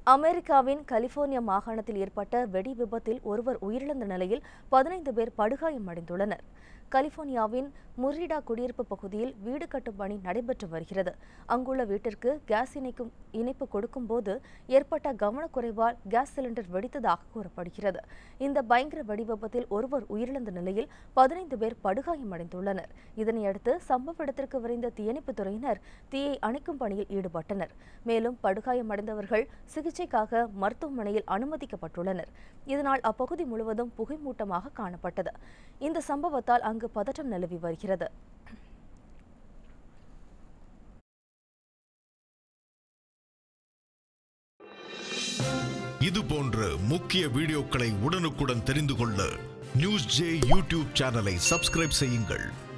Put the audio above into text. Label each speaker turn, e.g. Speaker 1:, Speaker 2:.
Speaker 1: அமெரிக்காவின் கலிபோர்னியா மாகாணத்தில் ஏற்பட்ட வெடி விபத்தில் ஒருவர் உயிரிழந்த நிலையில் பதினைந்து பேர் படுகாயமடைந்துள்ளனர் கலிபோர்னியாவின் முர்ரிடா குடியிருப்பு பகுதியில் வீடு கட்டும் பணி நடைபெற்று வருகிறது அங்குள்ள வீட்டிற்கு கேஸ் இணைக்கும் இணைப்பு கொடுக்கும்போது ஏற்பட்ட கவனக்குறைவால் கேஸ் சிலிண்டர் வெடித்ததாக கூறப்படுகிறது இந்த பயங்கர வெடி விபத்தில் ஒருவர் உயிரிழந்த நிலையில் பதினைந்து பேர் படுகாயமடைந்துள்ளனர் இதனையடுத்து சம்பவ இடத்திற்கு விரைந்த தீயணைப்புத் துறையினர் தீயை அணைக்கும் பணியில் ஈடுபட்டனர் மேலும் படுகாயமடைந்தவர்கள் சிகிச்சைக்காக மருத்துவமனையில் அனுமதிக்கப்பட்டுள்ளனர் இதனால் அப்பகுதி முழுவதும் புகைமூட்டமாக காணப்பட்டது இந்த சம்பவத்தால் அங்கு பதற்றம் நிலவி வருகிறது
Speaker 2: இது போன்ற முக்கிய வீடியோக்களை உடனுக்குடன் தெரிந்து கொள்ள நியூஸ் ஜே யூடியூப் சேனலை சப்ஸ்கிரைப் செய்யுங்கள்